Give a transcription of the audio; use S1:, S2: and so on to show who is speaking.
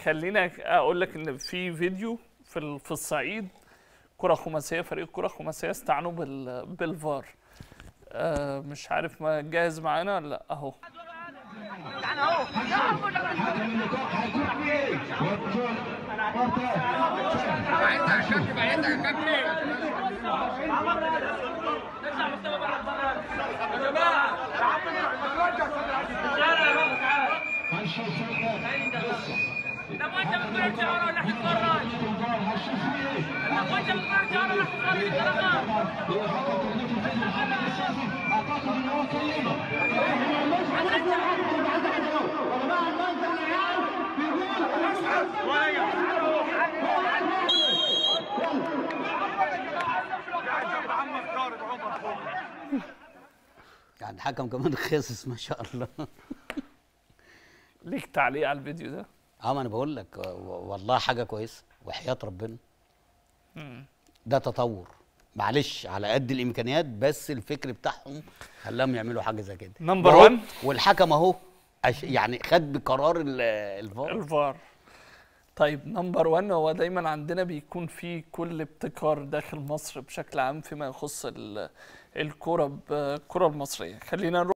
S1: خلينا اقول لك ان في فيديو في ال- في الصعيد كره خماسيه فريق كره خماسيه استعنوا بال بالفار آه مش عارف ما جاهز معانا ولا لا اهو
S2: لما انت بتقول الجاره ولا تتفرج لما انت بتقول الجاره ولا تتفرج
S3: يعني الحكم كمان خاسس ما شاء الله
S1: ليك تعليق على الفيديو ده
S3: اه ما انا بقول لك و- والله حاجه كويسه وحياه ربنا ده تطور معلش على قد الامكانيات بس الفكر بتاعهم خلاهم يعملوا حاجه زي كده
S1: نمبر
S3: وهو-
S1: وان.
S3: والحكم اهو أش- يعني خد بقرار ال- الفار
S1: الفار طيب نمبر 1 هو دايما عندنا بيكون في كل ابتكار داخل مصر بشكل عام فيما يخص ال- الكرة ب- الكرة المصرية خلينا نروح